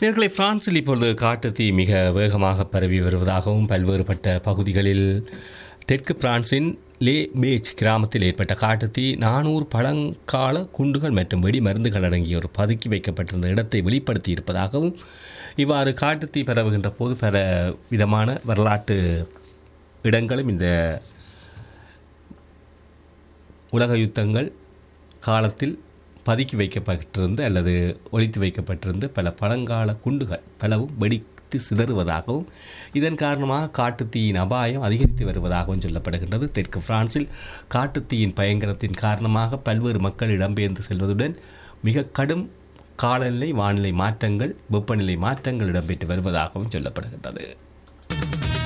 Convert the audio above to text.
நேர்களை பிரான்சில் இப்பொழுது காட்டுத்தீ மிக வேகமாக பரவி வருவதாகவும் பல்வேறுபட்ட பகுதிகளில் தெற்கு பிரான்சின் லே பேச் கிராமத்தில் ஏற்பட்ட காட்டுத்தீ நானூறு பழங்கால குண்டுகள் மற்றும் வெடி மருந்துகள் அடங்கிய ஒரு பதுக்கி வைக்கப்பட்டிருந்த இடத்தை வெளிப்படுத்தி இருப்பதாகவும் இவ்வாறு காட்டுத்தீ பரவுகின்ற போது பல விதமான வரலாற்று இடங்களும் இந்த உலக யுத்தங்கள் காலத்தில் பதுக்கி வைக்கப்பட்டிருந்த அல்லது ஒழித்து வைக்கப்பட்டிருந்த பல பழங்கால குண்டுகள் பலவும் வெடித்து சிதறுவதாகவும் இதன் காரணமாக காட்டுத்தீயின் அபாயம் அதிகரித்து வருவதாகவும் சொல்லப்படுகின்றது தெற்கு பிரான்சில் காட்டுத்தீயின் பயங்கரத்தின் காரணமாக பல்வேறு மக்கள் இடம்பெயர்ந்து செல்வதுடன் மிக கடும் காலநிலை வானிலை மாற்றங்கள் வெப்பநிலை மாற்றங்கள் இடம்பெற்று வருவதாகவும் சொல்லப்படுகின்றது